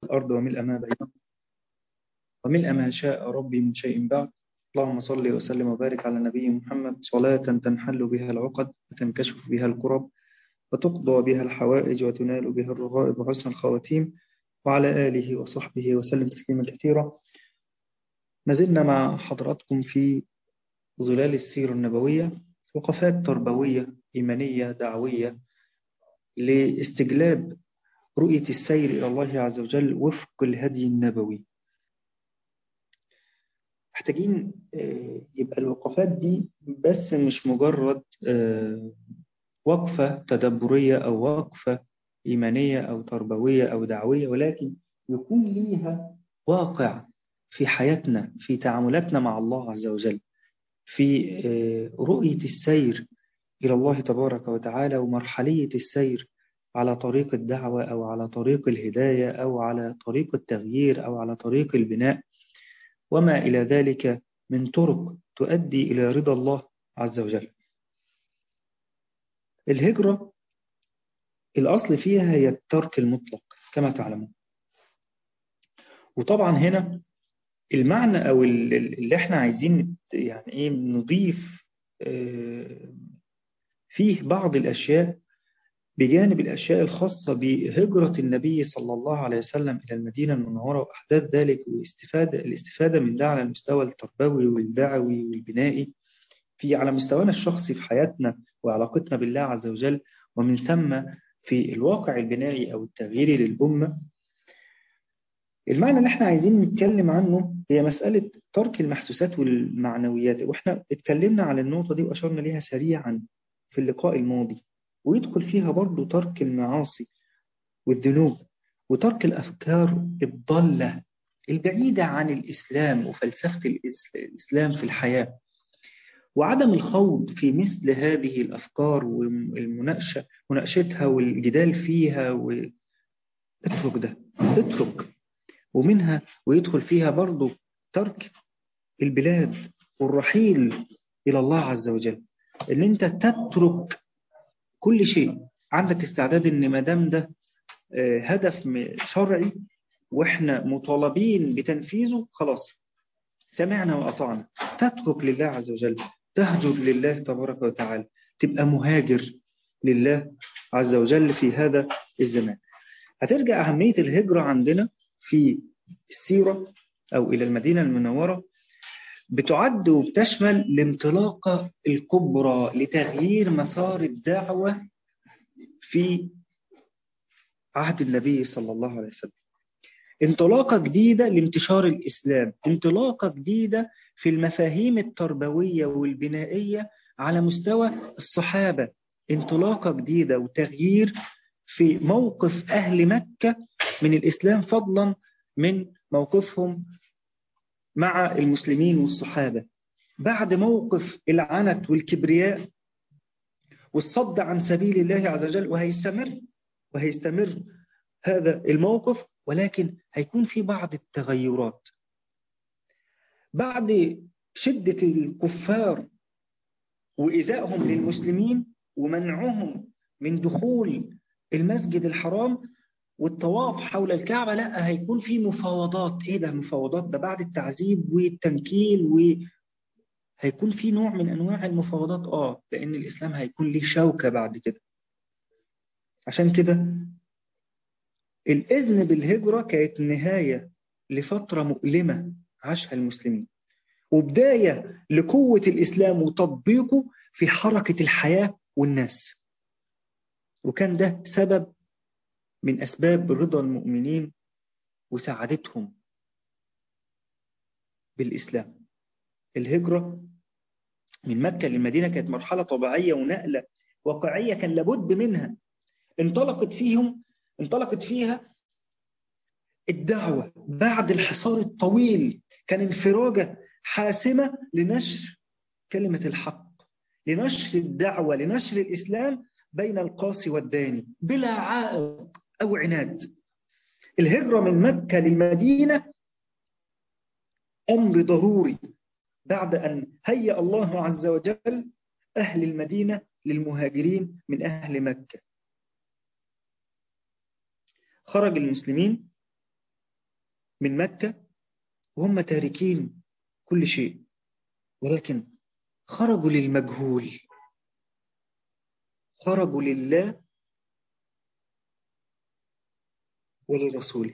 والأرض وملء ما بينهم وملء ما شاء ربي من شيء بعد اللهم صل وسلم وبارك على نبي محمد صلاة تنحل بها العقد وتنكشف بها الكرب وتقضى بها الحوائج وتنال بها الرغائب وحسن الخواتيم وعلى آله وصحبه وسلم تسليما كثيرا ما زلنا مع حضراتكم في ظلال السيرة النبوية وقفات تربوية إيمانية دعوية لاستجلاب رؤية السير إلى الله عز وجل وفق الهدي النبوي محتاجين يبقى الوقفات دي بس مش مجرد وقفة تدبرية أو وقفة إيمانية أو تربوية أو دعوية ولكن يكون ليها واقع في حياتنا في تعاملاتنا مع الله عز وجل في رؤية السير إلى الله تبارك وتعالى ومرحلية السير على طريق الدعوة أو على طريق الهداية أو على طريق التغيير أو على طريق البناء وما إلى ذلك من طرق تؤدي إلى رضا الله عز وجل الهجرة الأصل فيها هي الترك المطلق كما تعلمون وطبعا هنا المعنى أو اللي احنا عايزين يعني ايه نضيف فيه بعض الأشياء بجانب الأشياء الخاصة بهجرة النبي صلى الله عليه وسلم إلى المدينة المنورة وأحداث ذلك والاستفادة الاستفادة من ده على المستوى التربوي والدعوي والبنائي في على مستوانا الشخصي في حياتنا وعلاقتنا بالله عز وجل ومن ثم في الواقع البنائي أو التغييري للأمة المعنى اللي احنا عايزين نتكلم عنه هي مسألة ترك المحسوسات والمعنويات واحنا اتكلمنا على النقطة دي وأشرنا ليها سريعا في اللقاء الماضي ويدخل فيها برضو ترك المعاصي والذنوب وترك الأفكار الضالة البعيدة عن الإسلام وفلسفة الإسلام في الحياة وعدم الخوض في مثل هذه الأفكار والمناقشة مناقشتها والجدال فيها و... اترك ده اترك ومنها ويدخل فيها برضو ترك البلاد والرحيل إلى الله عز وجل ان انت تترك كل شيء عندك استعداد ان ما دام ده هدف شرعي واحنا مطالبين بتنفيذه خلاص سمعنا وأطعنا تترك لله عز وجل تهجر لله تبارك وتعالى تبقى مهاجر لله عز وجل في هذا الزمان هترجع أهمية الهجرة عندنا في السيرة أو إلى المدينة المنورة بتعد وبتشمل الانطلاقة الكبرى لتغيير مسار الدعوة في عهد النبي صلى الله عليه وسلم انطلاقة جديدة لانتشار الإسلام انطلاقة جديدة في المفاهيم التربوية والبنائية على مستوى الصحابة انطلاقة جديدة وتغيير في موقف أهل مكة من الإسلام فضلا من موقفهم مع المسلمين والصحابة بعد موقف العنت والكبرياء والصد عن سبيل الله عز وجل وهيستمر وهيستمر هذا الموقف ولكن هيكون في بعض التغيرات بعد شدة الكفار وإزائهم للمسلمين ومنعهم من دخول المسجد الحرام والطواف حول الكعبة لا هيكون في مفاوضات ايه ده المفاوضات ده بعد التعذيب والتنكيل و هيكون في نوع من انواع المفاوضات اه لان الاسلام هيكون ليه شوكة بعد كده عشان كده الاذن بالهجرة كانت نهاية لفترة مؤلمة عاشها المسلمين وبداية لقوة الإسلام وتطبيقه في حركة الحياة والناس وكان ده سبب من أسباب رضا المؤمنين وسعادتهم بالإسلام الهجرة من مكة للمدينة كانت مرحلة طبيعية ونقلة واقعية كان لابد منها انطلقت فيهم انطلقت فيها الدعوة بعد الحصار الطويل كان انفراجة حاسمة لنشر كلمة الحق لنشر الدعوة لنشر الإسلام بين القاصي والداني بلا عائق أو عناد الهجرة من مكة للمدينة أمر ضروري بعد أن هيأ الله عز وجل أهل المدينة للمهاجرين من أهل مكة خرج المسلمين من مكة وهم تاركين كل شيء ولكن خرجوا للمجهول خرجوا لله ولرسوله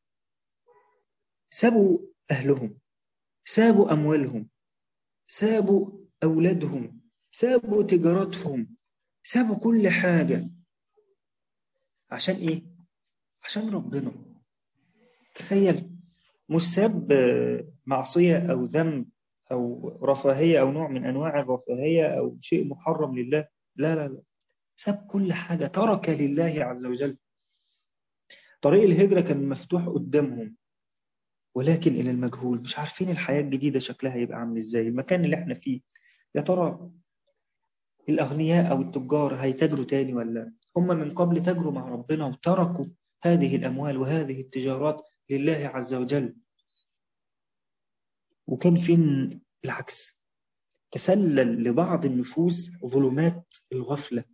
سابوا أهلهم سابوا أموالهم سابوا أولادهم سابوا تجارتهم سابوا كل حاجة عشان إيه؟ عشان ربنا تخيل مش ساب معصية أو ذنب أو رفاهية أو نوع من أنواع الرفاهية أو شيء محرم لله لا لا لا ساب كل حاجة ترك لله عز وجل طريق الهجرة كان مفتوح قدامهم ولكن إلى المجهول مش عارفين الحياة الجديدة شكلها يبقى عامل إزاي المكان اللي احنا فيه يا ترى الأغنياء أو التجار هيتاجروا تاني ولا هم من قبل تاجروا مع ربنا وتركوا هذه الأموال وهذه التجارات لله عز وجل وكان فين العكس تسلل لبعض النفوس ظلمات الغفلة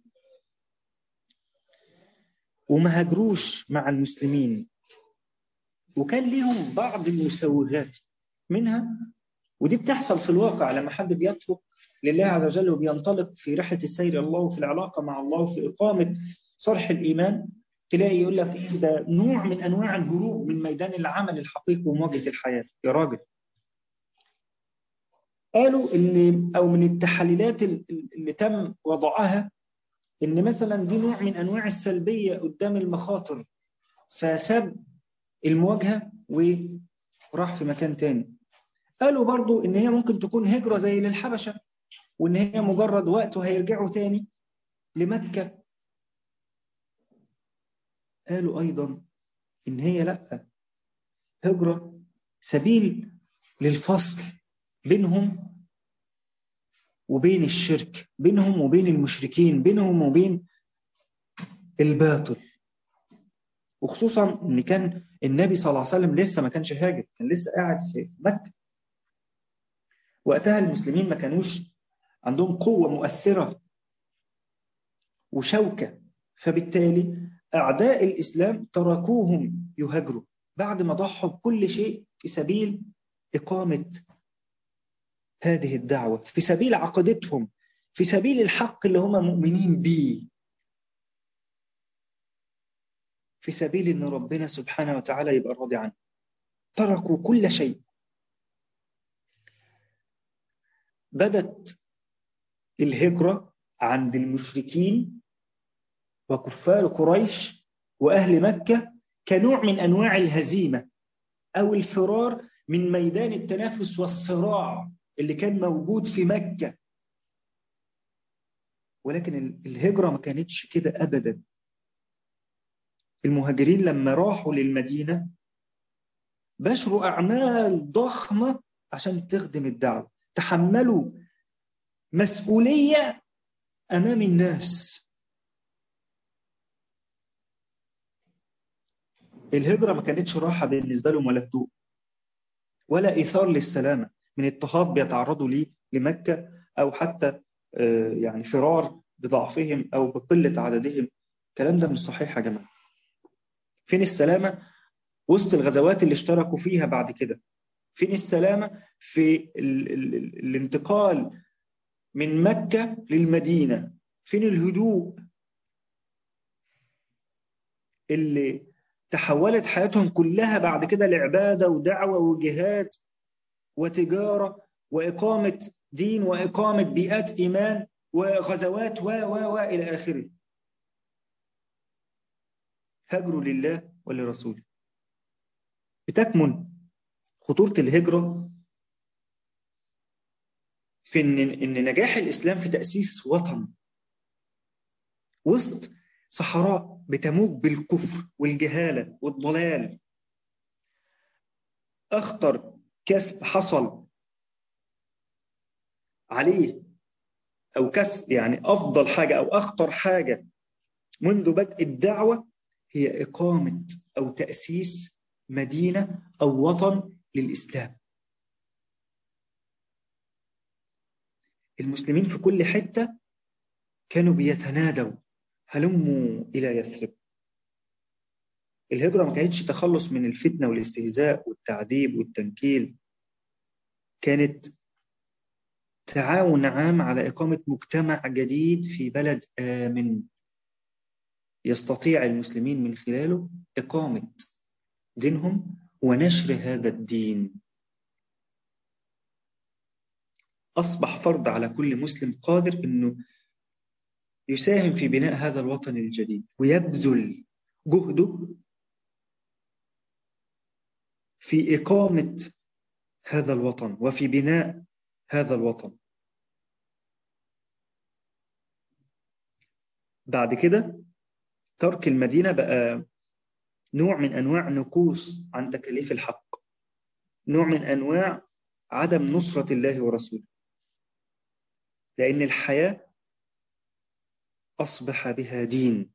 وما هاجروش مع المسلمين وكان ليهم بعض المسوغات منها ودي بتحصل في الواقع لما حد بيترك لله عز وجل وبينطلق في رحلة السير الله وفي العلاقة مع الله وفي إقامة صرح الإيمان تلاقي يقول لك إيه ده نوع من أنواع الهروب من ميدان العمل الحقيقي ومواجهة الحياة يا راجل قالوا إن أو من التحليلات اللي تم وضعها إن مثلا دي نوع من أنواع السلبية قدام المخاطر فساب المواجهة وراح في مكان تاني قالوا برضو إن هي ممكن تكون هجرة زي للحبشة وإن هي مجرد وقت وهيرجعوا تاني لمكة قالوا أيضا إن هي لأ هجرة سبيل للفصل بينهم وبين الشرك بينهم وبين المشركين بينهم وبين الباطل وخصوصا ان كان النبي صلى الله عليه وسلم لسه ما كانش هاجر كان لسه قاعد في مكة وقتها المسلمين ما كانوش عندهم قوة مؤثرة وشوكة فبالتالي أعداء الإسلام تركوهم يهاجروا بعد ما ضحوا بكل شيء في سبيل إقامة هذه الدعوة في سبيل عقيدتهم في سبيل الحق اللي هم مؤمنين به في سبيل أن ربنا سبحانه وتعالى يبقى راضي عنه تركوا كل شيء بدت الهجرة عند المشركين وكفار قريش وأهل مكة كنوع من أنواع الهزيمة أو الفرار من ميدان التنافس والصراع اللي كان موجود في مكة ولكن الهجرة ما كانتش كده أبدا المهاجرين لما راحوا للمدينة بشروا أعمال ضخمة عشان تخدم الدعوة تحملوا مسؤولية أمام الناس الهجرة ما كانتش راحة بالنسبة لهم ولا هدوء ولا إيثار للسلامة من اضطهاد بيتعرضوا ليه لمكة أو حتى يعني فرار بضعفهم أو بقلة عددهم الكلام ده مش صحيح يا جماعة فين السلامة وسط الغزوات اللي اشتركوا فيها بعد كده فين السلامة في ال ال ال الانتقال من مكة للمدينة فين الهدوء اللي تحولت حياتهم كلها بعد كده لعبادة ودعوة وجهاد وتجارة وإقامة دين وإقامة بيئات إيمان وغزوات و و و إلى آخره هجروا لله ولرسوله بتكمن خطورة الهجرة في إن, إن نجاح الإسلام في تأسيس وطن وسط صحراء بتموج بالكفر والجهالة والضلال أخطر كسب حصل عليه أو كسب يعني أفضل حاجة أو أخطر حاجة منذ بدء الدعوة هي إقامة أو تأسيس مدينة أو وطن للإسلام المسلمين في كل حتة كانوا بيتنادوا هلموا إلى يثرب الهجرة ما كانتش تخلص من الفتنة والاستهزاء والتعذيب والتنكيل كانت تعاون عام على إقامة مجتمع جديد في بلد آمن يستطيع المسلمين من خلاله إقامة دينهم ونشر هذا الدين أصبح فرض على كل مسلم قادر أنه يساهم في بناء هذا الوطن الجديد ويبذل جهده في إقامة هذا الوطن وفي بناء هذا الوطن بعد كده ترك المدينة بقى نوع من أنواع نقوص عن تكاليف الحق نوع من أنواع عدم نصرة الله ورسوله لأن الحياة أصبح بها دين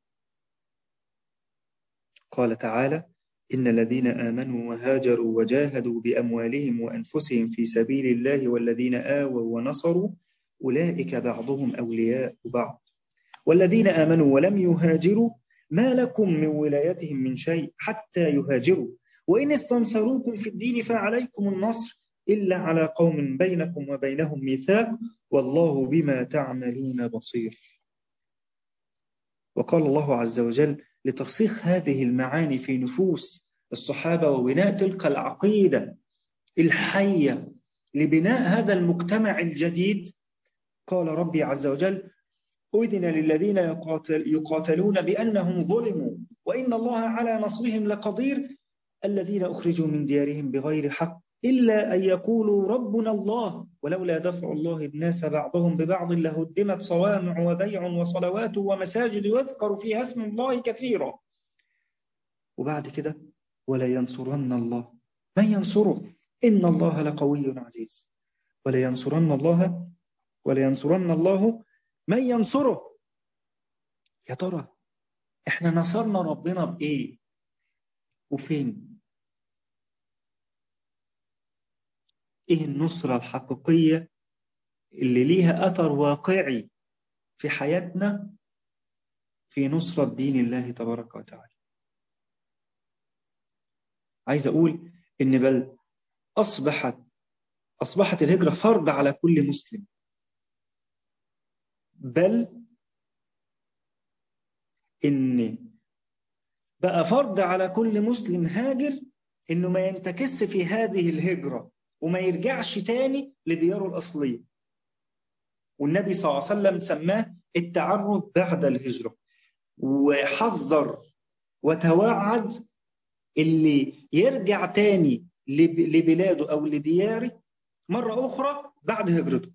قال تعالى إن الذين آمنوا وهاجروا وجاهدوا بأموالهم وأنفسهم في سبيل الله والذين آووا ونصروا أولئك بعضهم أولياء بعض والذين آمنوا ولم يهاجروا ما لكم من ولايتهم من شيء حتى يهاجروا وإن استنصروكم في الدين فعليكم النصر إلا على قوم بينكم وبينهم ميثاق والله بما تعملون بصير وقال الله عز وجل لترسيخ هذه المعاني في نفوس الصحابة وبناء تلك العقيدة الحية لبناء هذا المجتمع الجديد قال ربي عز وجل أذن للذين يقاتل يقاتلون بأنهم ظلموا وإن الله على نصرهم لقدير الذين أخرجوا من ديارهم بغير حق إلا أن يقولوا ربنا الله ولولا دفع الله الناس بعضهم ببعض لهدمت صوامع وبيع وصلوات ومساجد يذكر فيها اسم الله كثيرا وبعد كده ولا ينصرن الله من ينصره إن الله لقوي عزيز ولا ينصرن الله ولا ينصرن الله من ينصره يا ترى احنا نصرنا ربنا بإيه وفين ايه النصرة الحقيقية اللي ليها أثر واقعي في حياتنا في نصرة دين الله تبارك وتعالى عايز أقول إن بل أصبحت أصبحت الهجرة فرض على كل مسلم بل إن بقى فرض على كل مسلم هاجر إنه ما ينتكس في هذه الهجرة وما يرجعش تاني لدياره الأصلية والنبي صلى الله عليه وسلم سماه التعرض بعد الهجرة وحذر وتوعد اللي يرجع تاني لبلاده أو لدياره مرة أخرى بعد هجرته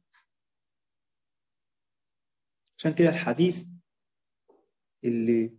عشان كده الحديث اللي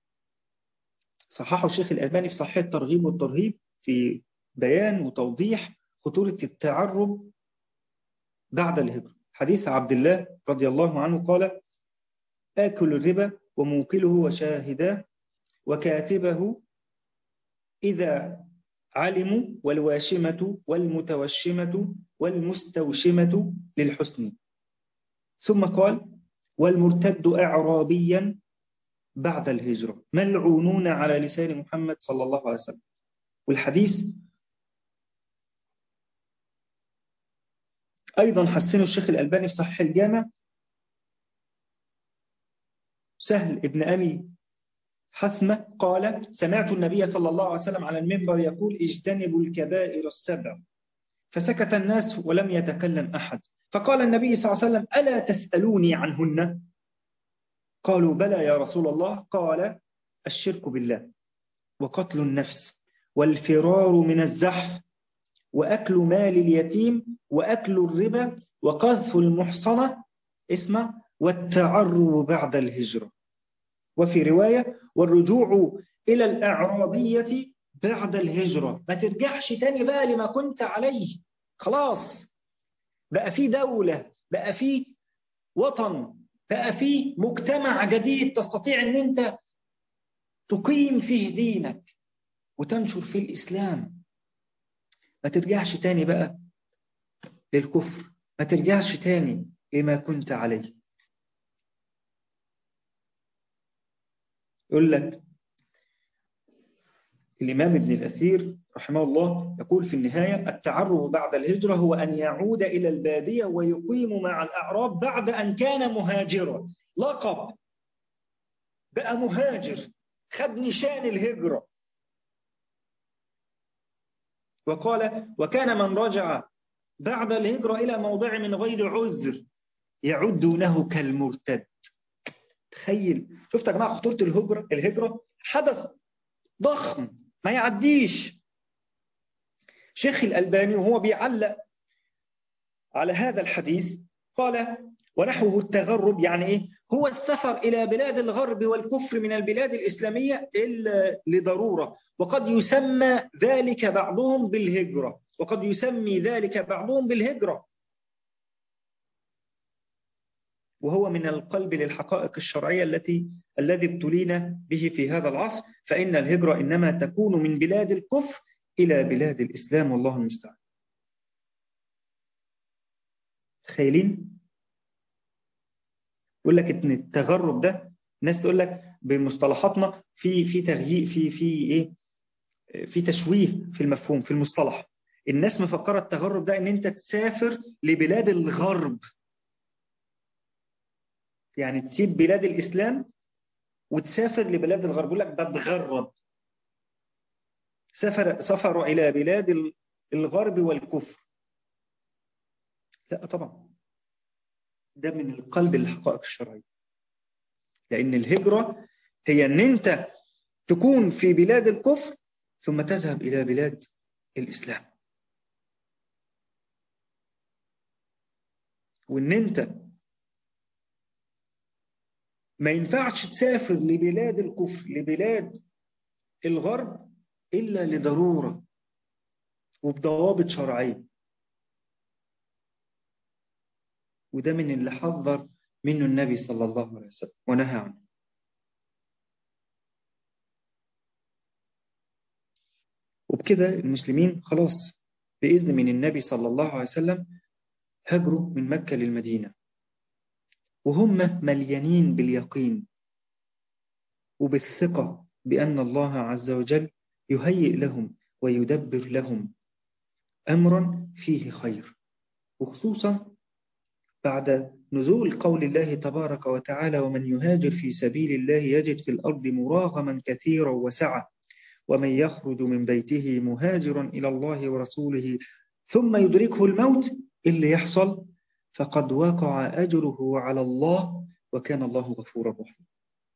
صححه الشيخ الألباني في صحيح الترغيب والترهيب في بيان وتوضيح خطورة التعرب بعد الهجرة حديث عبد الله رضي الله عنه قال آكل الربا وموكله وشاهداه وكاتبه إذا علموا والواشمة والمتوشمة والمستوشمة للحسن ثم قال والمرتد أعرابيا بعد الهجرة ملعونون على لسان محمد صلى الله عليه وسلم والحديث أيضا حسنه الشيخ الألباني في صحيح الجامع سهل ابن أبي حثمة قال سمعت النبي صلى الله عليه وسلم على المنبر يقول اجتنبوا الكبائر السبع فسكت الناس ولم يتكلم أحد فقال النبي صلى الله عليه وسلم ألا تسألوني عنهن قالوا بلى يا رسول الله قال الشرك بالله وقتل النفس والفرار من الزحف وأكل مال اليتيم وأكل الربا وقذف المحصنة اسمه والتعرب بعد الهجرة وفي رواية والرجوع إلى الأعرابية بعد الهجرة ما ترجعش تاني بقى لما كنت عليه خلاص بقى في دولة بقى في وطن بقى في مجتمع جديد تستطيع ان انت تقيم فيه دينك وتنشر فيه الإسلام ما ترجعش تاني بقى للكفر ما ترجعش تاني لما كنت عليه يقول لك الإمام ابن الأثير رحمه الله يقول في النهاية التعرب بعد الهجرة هو أن يعود إلى البادية ويقيم مع الأعراب بعد أن كان مهاجرا لقب بقى مهاجر خد نشان الهجرة وقال وكان من رجع بعد الهجرة إلى موضع من غير عذر يعدونه كالمرتد تخيل شفت يا جماعة خطورة الهجرة الهجرة حدث ضخم ما يعديش شيخ الألباني وهو بيعلق على هذا الحديث قال ونحوه التغرب يعني إيه؟ هو السفر إلى بلاد الغرب والكفر من البلاد الإسلامية إلا لضرورة وقد يسمى ذلك بعضهم بالهجرة وقد يسمي ذلك بعضهم بالهجرة وهو من القلب للحقائق الشرعية التي الذي ابتلينا به في هذا العصر فإن الهجرة إنما تكون من بلاد الكفر إلى بلاد الإسلام والله المستعان تخيلين يقول لك ان التغرب ده الناس تقول لك بمصطلحاتنا في في تغيير في في ايه في تشويه في المفهوم في المصطلح الناس مفكره التغرب ده ان انت تسافر لبلاد الغرب يعني تسيب بلاد الاسلام وتسافر لبلاد الغرب يقول لك ده تغرب سفر سفروا الى بلاد الغرب والكفر لا طبعا ده من القلب للحقائق الشرعية لأن الهجرة هي أن أنت تكون في بلاد الكفر ثم تذهب إلى بلاد الإسلام وأن أنت ما ينفعش تسافر لبلاد الكفر لبلاد الغرب إلا لضرورة وبضوابط شرعية وده من اللي حذر منه النبي صلى الله عليه وسلم ونهى عنه وبكده المسلمين خلاص بإذن من النبي صلى الله عليه وسلم هجروا من مكة للمدينة وهم مليانين باليقين وبالثقة بأن الله عز وجل يهيئ لهم ويدبر لهم أمرا فيه خير وخصوصا بعد نزول قول الله تبارك وتعالى ومن يهاجر في سبيل الله يجد في الأرض مراغما كثيرا وسعة ومن يخرج من بيته مهاجرا إلى الله ورسوله ثم يدركه الموت اللي يحصل فقد وقع أجره على الله وكان الله غفورا رحيما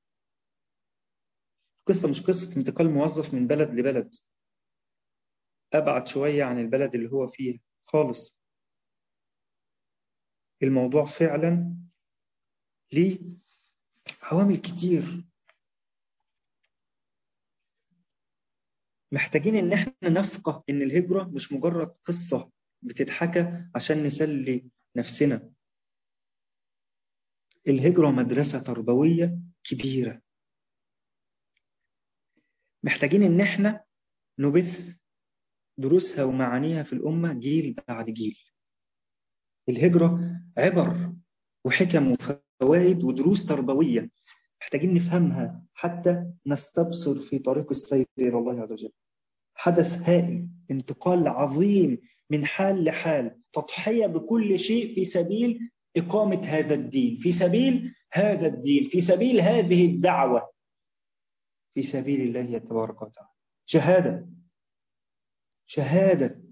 قصة مش قصة انتقال موظف من بلد لبلد أبعد شوية عن البلد اللي هو فيه خالص الموضوع فعلا ليه عوامل كتير محتاجين ان احنا نفقه ان الهجرة مش مجرد قصة بتتحكى عشان نسلي نفسنا الهجرة مدرسة تربوية كبيرة محتاجين ان احنا نبث دروسها ومعانيها في الأمة جيل بعد جيل الهجرة عبر وحكم وفوائد ودروس تربوية محتاجين نفهمها حتى نستبصر في طريق السير إلى الله عز وجل حدث هائل انتقال عظيم من حال لحال تضحية بكل شيء في سبيل إقامة هذا الدين في سبيل هذا الدين في سبيل هذه الدعوة في سبيل الله تبارك وتعالى شهادة شهادة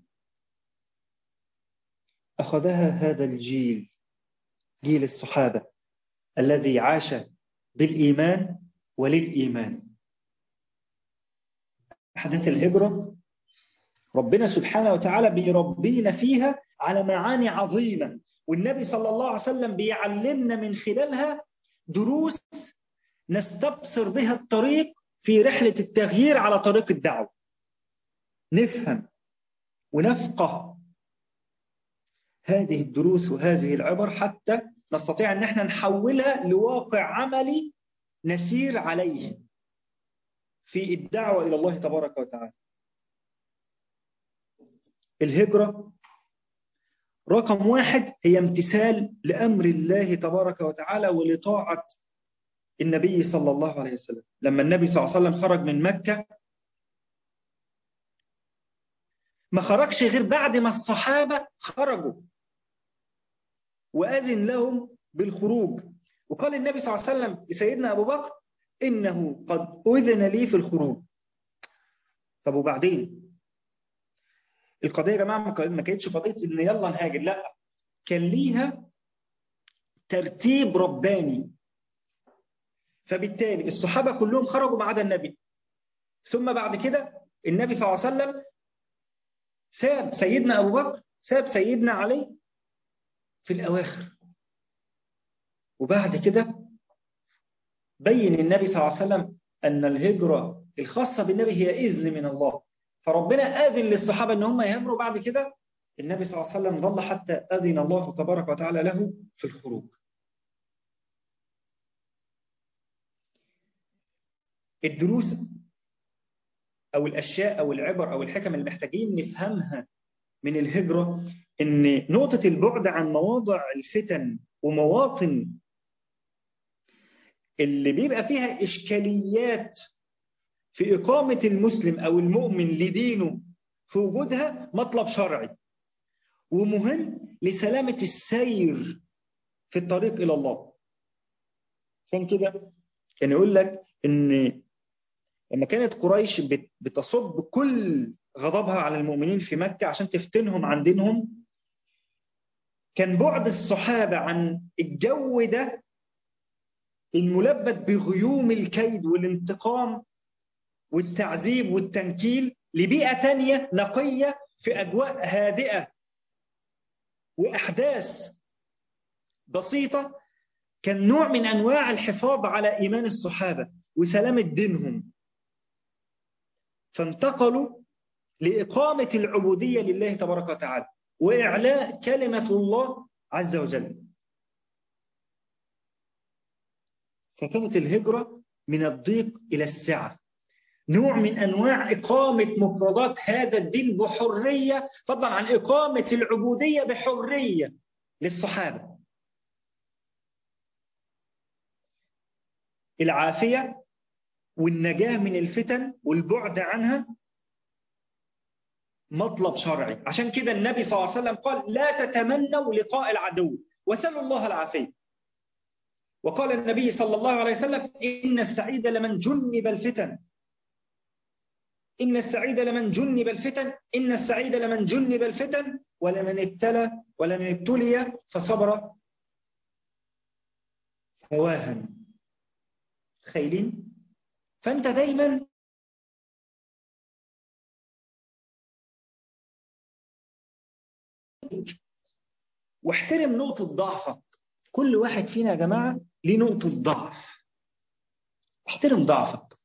أخذها هذا الجيل جيل الصحابة الذي عاش بالإيمان وللإيمان أحداث الهجرة ربنا سبحانه وتعالى بيربينا فيها على معاني عظيمة والنبي صلى الله عليه وسلم بيعلمنا من خلالها دروس نستبصر بها الطريق في رحلة التغيير على طريق الدعوة نفهم ونفقه هذه الدروس وهذه العبر حتى نستطيع أن احنا نحولها لواقع عملي نسير عليه في الدعوة إلى الله تبارك وتعالى الهجرة رقم واحد هي امتثال لأمر الله تبارك وتعالى ولطاعة النبي صلى الله عليه وسلم لما النبي صلى الله عليه وسلم خرج من مكة ما خرجش غير بعد ما الصحابة خرجوا وأذن لهم بالخروج وقال النبي صلى الله عليه وسلم لسيدنا أبو بكر إنه قد أذن لي في الخروج طب وبعدين القضية يا جماعة ما كانتش قضية إن يلا نهاجر لا كان ليها ترتيب رباني فبالتالي الصحابة كلهم خرجوا ما عدا النبي ثم بعد كده النبي صلى الله عليه وسلم ساب سيدنا أبو بكر ساب سيدنا علي في الأواخر وبعد كده بين النبي صلى الله عليه وسلم أن الهجرة الخاصة بالنبي هي إذن من الله فربنا آذن للصحابة أن هم يهاجروا بعد كده النبي صلى الله عليه وسلم ظل حتى أذن الله تبارك وتعالى له في الخروج الدروس أو الأشياء أو العبر أو الحكم اللي محتاجين نفهمها من الهجرة إن نقطة البعد عن مواضع الفتن ومواطن اللي بيبقى فيها إشكاليات في إقامة المسلم أو المؤمن لدينه في وجودها مطلب شرعي ومهم لسلامة السير في الطريق إلى الله عشان كده كان يقول لك إن لما كانت قريش بتصب كل غضبها على المؤمنين في مكة عشان تفتنهم عن دينهم كان بعد الصحابة عن الجو ده الملبد بغيوم الكيد والانتقام والتعذيب والتنكيل لبيئة تانية نقية في أجواء هادئة وأحداث بسيطة كان نوع من أنواع الحفاظ على إيمان الصحابة وسلامة دينهم فانتقلوا لإقامة العبودية لله تبارك وتعالى وإعلاء كلمة الله عز وجل فكانت الهجرة من الضيق إلى السعة نوع من أنواع إقامة مفردات هذا الدين بحرية فضلا عن إقامة العبودية بحرية للصحابة العافية والنجاة من الفتن والبعد عنها مطلب شرعي عشان كده النبي صلى الله عليه وسلم قال لا تتمنوا لقاء العدو وسلوا الله العافية وقال النبي صلى الله عليه وسلم إن السعيد لمن جنب الفتن إن السعيد لمن جنب الفتن إن السعيد لمن جنب الفتن ولمن ابتلى ولمن ابتلي فصبر فواهن تخيلين فأنت دايما واحترم نقطة ضعفك كل واحد فينا يا جماعة ليه نقطة ضعف احترم ضعفك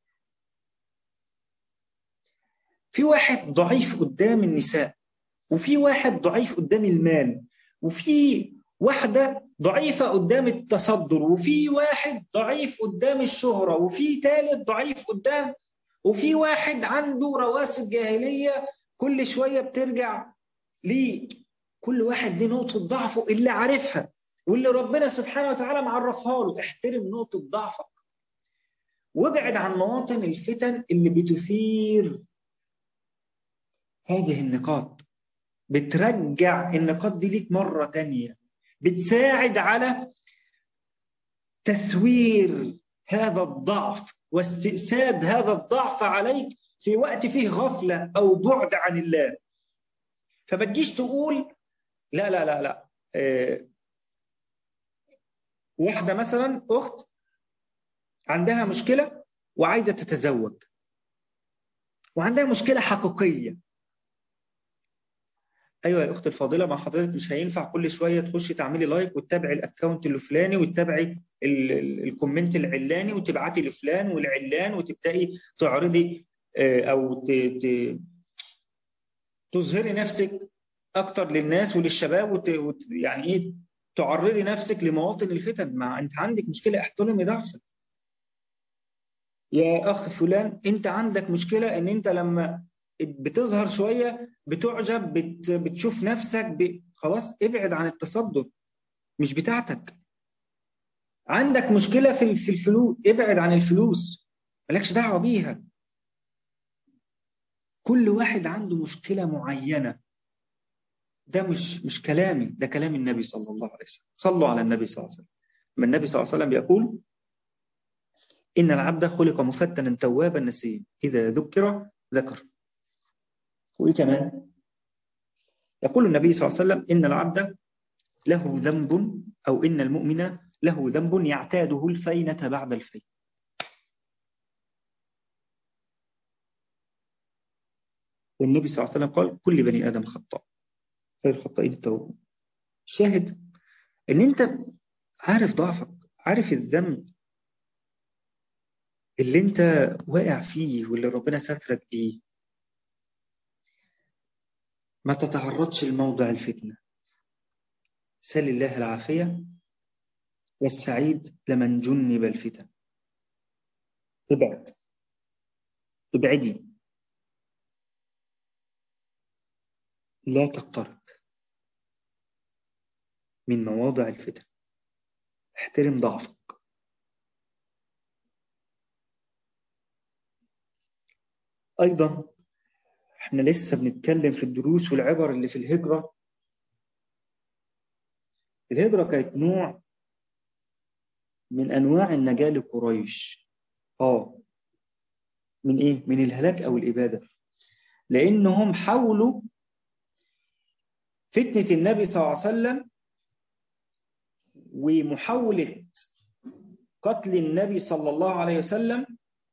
في واحد ضعيف قدام النساء وفي واحد ضعيف قدام المال وفي واحدة ضعيفة قدام التصدر وفي واحد ضعيف قدام الشهرة وفي ثالث ضعيف قدام وفي واحد عنده رواسب جاهلية كل شوية بترجع ليه كل واحد ليه نقطة ضعفه اللي عارفها واللي ربنا سبحانه وتعالى معرفها له احترم نقطة ضعفك وابعد عن مواطن الفتن اللي بتثير هذه النقاط بترجع النقاط دي ليك مرة تانية بتساعد على تسوير هذا الضعف واستئساد هذا الضعف عليك في وقت فيه غفلة أو بعد عن الله فما تجيش تقول لا لا لا لا إيه واحدة مثلا أخت عندها مشكلة وعايزة تتزوج وعندها مشكلة حقيقية ايوه يا اخت الفاضله مع حضرتك مش هينفع كل شويه تخشي تعملي لايك وتتابعي الاكونت الفلاني وتتابعي الكومنت العلاني وتبعتي لفلان والعلان وتبداي تعرضي او تظهري نفسك اكتر للناس وللشباب وت... وت... يعني ايه تعرضي نفسك لمواطن الفتن مع انت عندك مشكله احترمي ضعفك يا اخ فلان انت عندك مشكله ان انت لما بتظهر شوية بتعجب بت بتشوف نفسك ب... خلاص ابعد عن التصدر مش بتاعتك عندك مشكلة في في الفلوس ابعد عن الفلوس مالكش دعوة بيها كل واحد عنده مشكلة معينة ده مش مش كلامي ده كلام النبي صلى الله عليه وسلم صلوا على النبي صلى الله عليه وسلم ما النبي صلى الله عليه وسلم يقول إن العبد خلق مفتنا توابا نسيا إذا ذكر ذكر وإيه كمان يقول النبي صلى الله عليه وسلم إن العبد له ذنب أو إن المؤمن له ذنب يعتاده الفينة بعد الفين والنبي صلى الله عليه وسلم قال كل بني آدم خطاء خير الخطائين التوبة الشاهد ان انت عارف ضعفك عارف الذنب اللي انت واقع فيه واللي ربنا سترك بيه ما تتعرضش لموضع الفتنة سل الله العافية والسعيد لمن جنب الفتن ابعد ابعدي لا تقترب من مواضع الفتن احترم ضعفك أيضا احنا لسه بنتكلم في الدروس والعبر اللي في الهجرة الهجرة كانت نوع من أنواع النجاة لقريش آه من إيه؟ من الهلاك أو الإبادة لأنهم حاولوا فتنة النبي صلى الله عليه وسلم ومحاولة قتل النبي صلى الله عليه وسلم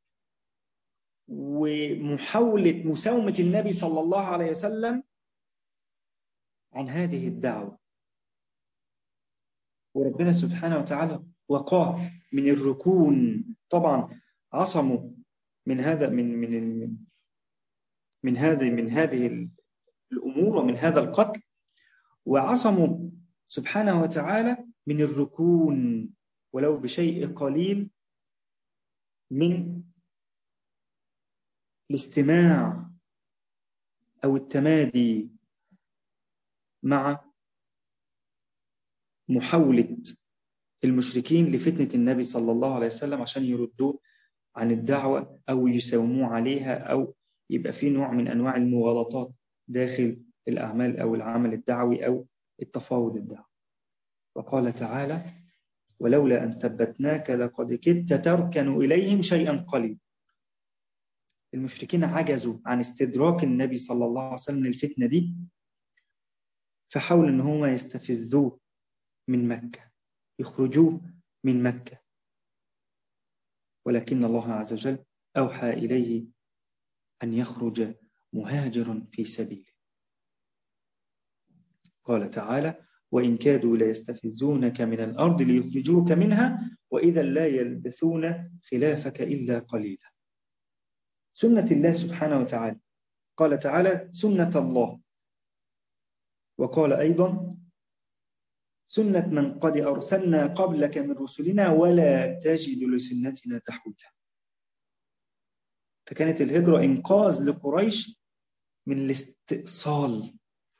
ومحاولة مساومة النبي صلى الله عليه وسلم عن هذه الدعوة وربنا سبحانه وتعالى وقاه من الركون طبعا عصموا من هذا من من من هذه من هذه الأمور ومن هذا القتل وعصموا سبحانه وتعالى من الركون ولو بشيء قليل من الاستماع أو التمادي مع محاولة المشركين لفتنة النبي صلى الله عليه وسلم عشان يردوه عن الدعوة أو يساوموه عليها أو يبقى في نوع من أنواع المغالطات داخل الأعمال أو العمل الدعوي أو التفاوض الدعوي وقال تعالى ولولا أن ثبتناك لقد كدت تركن إليهم شيئا قليلا المشركين عجزوا عن استدراك النبي صلى الله عليه وسلم الفتنة دي فحاولوا أن هم يستفزوه من مكة يخرجوه من مكة ولكن الله عز وجل أوحى إليه أن يخرج مهاجرا في سبيله قال تعالى وإن كادوا ليستفزونك من الأرض ليخرجوك منها وإذا لا يلبثون خلافك إلا قليلا سنة الله سبحانه وتعالى قال تعالى سنة الله وقال أيضا سنة من قد أرسلنا قبلك من رسلنا ولا تجد لسنتنا تحويلا فكانت الهجرة إنقاذ لقريش من الاستئصال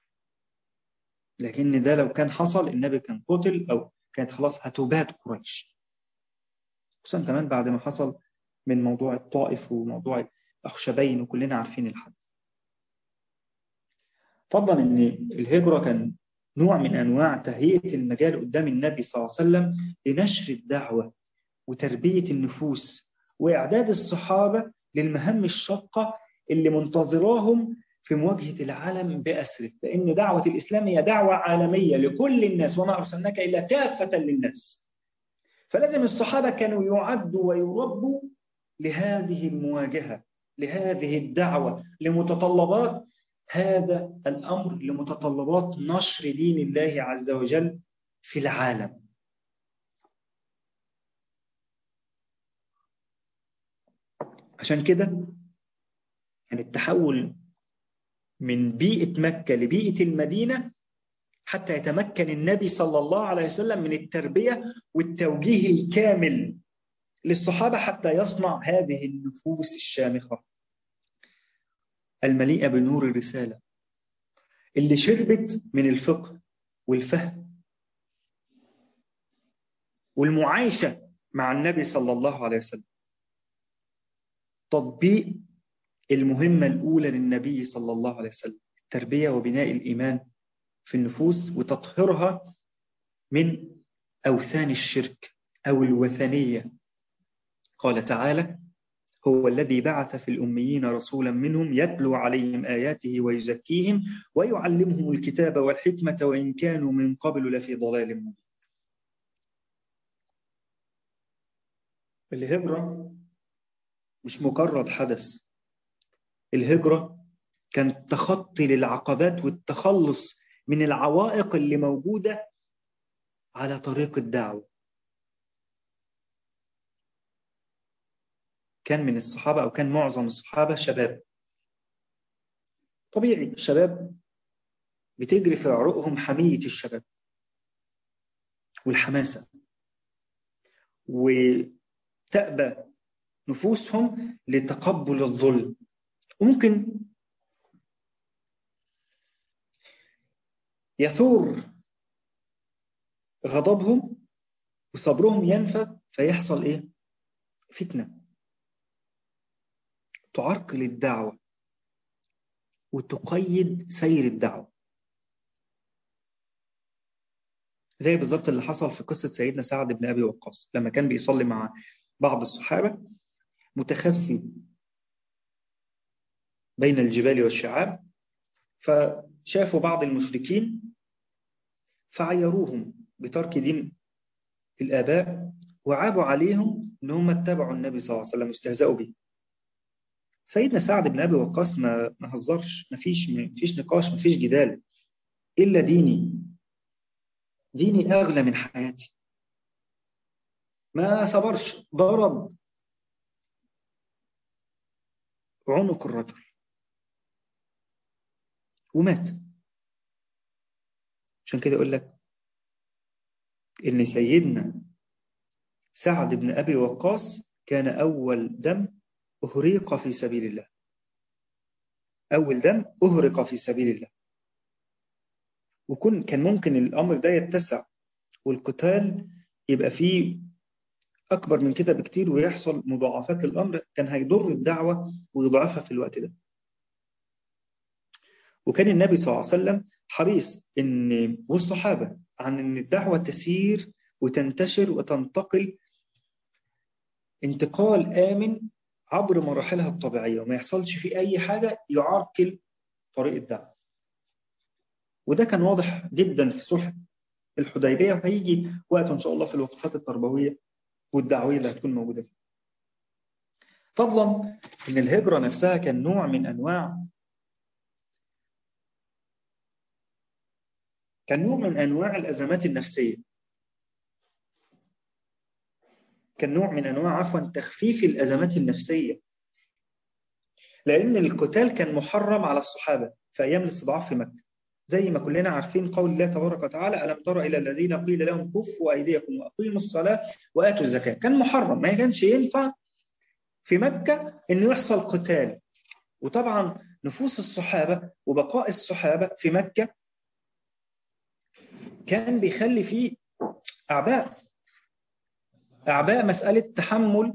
لكن ده لو كان حصل النبي كان قتل أو كانت خلاص هتبات قريش خصوصا كمان بعد ما حصل من موضوع الطائف وموضوع الأخشبين وكلنا عارفين الحد فضلا أن الهجرة كان نوع من أنواع تهيئة المجال قدام النبي صلى الله عليه وسلم لنشر الدعوة وتربية النفوس وإعداد الصحابة للمهام الشاقة اللي منتظراهم في مواجهة العالم بأسره لأن دعوة الإسلام هي دعوة عالمية لكل الناس وما أرسلناك إلا كافة للناس فلازم الصحابة كانوا يعدوا ويربوا لهذه المواجهة لهذه الدعوة لمتطلبات هذا الأمر لمتطلبات نشر دين الله عز وجل في العالم عشان كده يعني التحول من بيئة مكة لبيئة المدينة حتى يتمكن النبي صلى الله عليه وسلم من التربية والتوجيه الكامل للصحابة حتى يصنع هذه النفوس الشامخة المليئة بنور الرسالة اللي شربت من الفقه والفهم والمعايشة مع النبي صلى الله عليه وسلم تطبيق المهمة الأولى للنبي صلى الله عليه وسلم التربية وبناء الإيمان في النفوس وتطهيرها من أوثان الشرك أو الوثنية قال تعالى هو الذي بعث في الأميين رسولا منهم يتلو عليهم آياته ويزكيهم ويعلمهم الكتاب والحكمة وإن كانوا من قبل لفي ضلال مبين الهجرة مش مجرد حدث الهجرة كان تخطي للعقبات والتخلص من العوائق اللي موجودة على طريق الدعوة كان من الصحابة أو كان معظم الصحابة شباب طبيعي الشباب بتجري في عروقهم حمية الشباب والحماسة وتأبى نفوسهم لتقبل الظلم وممكن يثور غضبهم وصبرهم ينفذ فيحصل ايه فتنه تعرقل الدعوة وتقيد سير الدعوة زي بالظبط اللي حصل في قصة سيدنا سعد بن أبي وقاص لما كان بيصلي مع بعض الصحابة متخفي بين الجبال والشعاب فشافوا بعض المشركين فعيروهم بترك دين الآباء وعابوا عليهم ان هم اتبعوا النبي صلى الله عليه وسلم واستهزأوا به سيدنا سعد بن أبي وقاص ما ما هزرش ما فيش ما فيش نقاش ما فيش جدال إلا ديني ديني أغلى من حياتي ما صبرش ضرب عنق الرجل ومات عشان كده يقول لك إن سيدنا سعد بن أبي وقاص كان أول دم أهريق في سبيل الله أول دم أهرق في سبيل الله وكن كان ممكن الأمر ده يتسع والقتال يبقى فيه أكبر من كده بكتير ويحصل مضاعفات للأمر كان هيضر الدعوة ويضعفها في الوقت ده وكان النبي صلى الله عليه وسلم حريص إن والصحابة عن إن الدعوة تسير وتنتشر وتنتقل انتقال آمن عبر مراحلها الطبيعية وما يحصلش في أي حاجة يعرقل طريق الدعوة وده كان واضح جدا في صلح الحديبية وهيجي وقت إن شاء الله في الوقفات التربوية والدعوية اللي هتكون موجودة فيه فضلا إن الهجرة نفسها كان نوع من أنواع كان نوع من أنواع الأزمات النفسية كان نوع من أنواع عفوا تخفيف الأزمات النفسية لأن القتال كان محرم على الصحابة في أيام الاستضعاف في مكة زي ما كلنا عارفين قول الله تبارك وتعالى ألم تر إلى الذين قيل لهم كفوا أيديكم وأقيموا الصلاة وآتوا الزكاة كان محرم ما كانش ينفع في مكة أنه يحصل قتال وطبعا نفوس الصحابة وبقاء الصحابة في مكة كان بيخلي فيه أعباء أعباء مسألة تحمل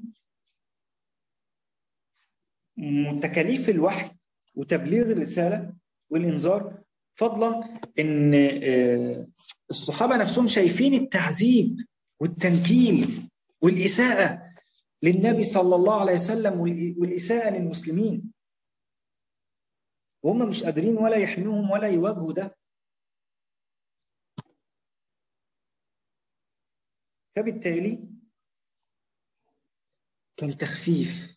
تكاليف الوحي وتبليغ الرسالة والإنذار فضلا ان الصحابة نفسهم شايفين التعذيب والتنكيل والإساءة للنبي صلى الله عليه وسلم والإساءة للمسلمين وهم مش قادرين ولا يحميهم ولا يواجهوا ده فبالتالي كان تخفيف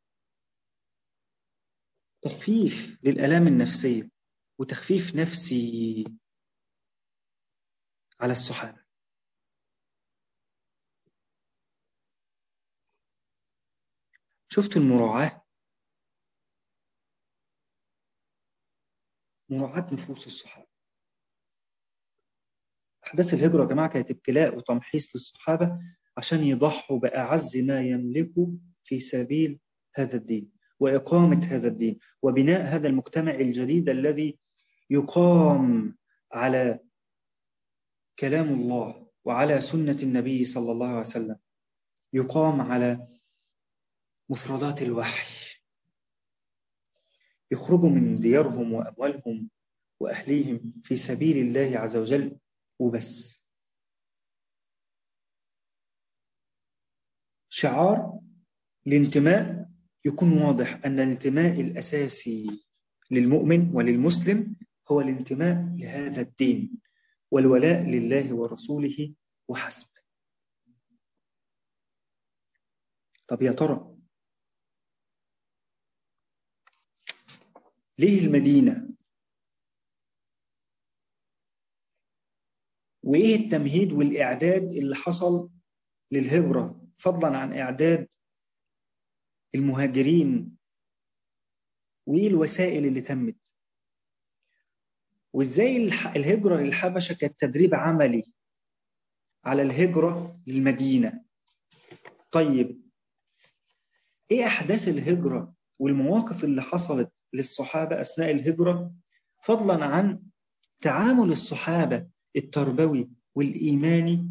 تخفيف للآلام النفسية وتخفيف نفسي على الصحابة شفتوا المراعاة مراعاة نفوس الصحابة أحداث الهجرة يا جماعة كانت ابتلاء وتمحيص للصحابة عشان يضحوا بأعز ما يملكوا في سبيل هذا الدين وإقامة هذا الدين وبناء هذا المجتمع الجديد الذي يقام على كلام الله وعلى سنة النبي صلى الله عليه وسلم يقام على مفردات الوحي يخرجوا من ديارهم وأموالهم وأهليهم في سبيل الله عز وجل وبس شعار الانتماء يكون واضح أن الانتماء الأساسي للمؤمن وللمسلم هو الانتماء لهذا الدين والولاء لله ورسوله وحسب طب يا ترى ليه المدينة وإيه التمهيد والإعداد اللي حصل للهجرة فضلا عن إعداد المهاجرين وإيه الوسائل اللي تمت وإزاي الهجرة للحبشة كانت تدريب عملي على الهجرة للمدينة طيب إيه أحداث الهجرة والمواقف اللي حصلت للصحابة أثناء الهجرة فضلا عن تعامل الصحابة التربوي والإيماني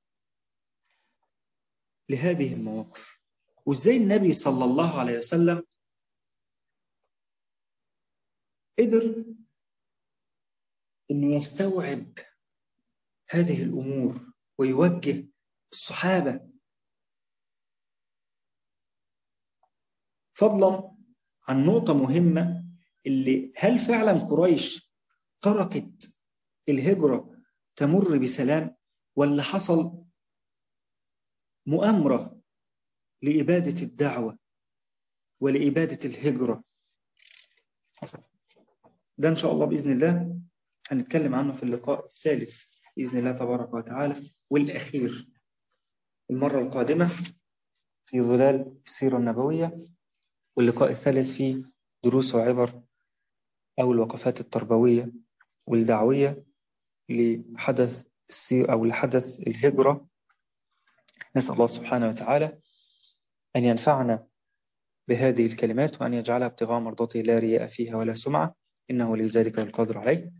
لهذه المواقف وإزاي النبي صلى الله عليه وسلم قدر أنه يستوعب هذه الأمور ويوجه الصحابة فضلا عن نقطة مهمة اللي هل فعلا قريش تركت الهجرة تمر بسلام ولا حصل مؤامرة لإبادة الدعوة ولإبادة الهجرة ده إن شاء الله بإذن الله هنتكلم عنه في اللقاء الثالث بإذن الله تبارك وتعالى والأخير المرة القادمة في ظلال السيرة النبوية واللقاء الثالث في دروس وعبر أو الوقفات التربوية والدعوية لحدث أو لحدث الهجرة نسأل الله سبحانه وتعالى أن ينفعنا بهذه الكلمات وأن يجعلها ابتغاء مرضاته لا رياء فيها ولا سمعة إنه لذلك القدر عليه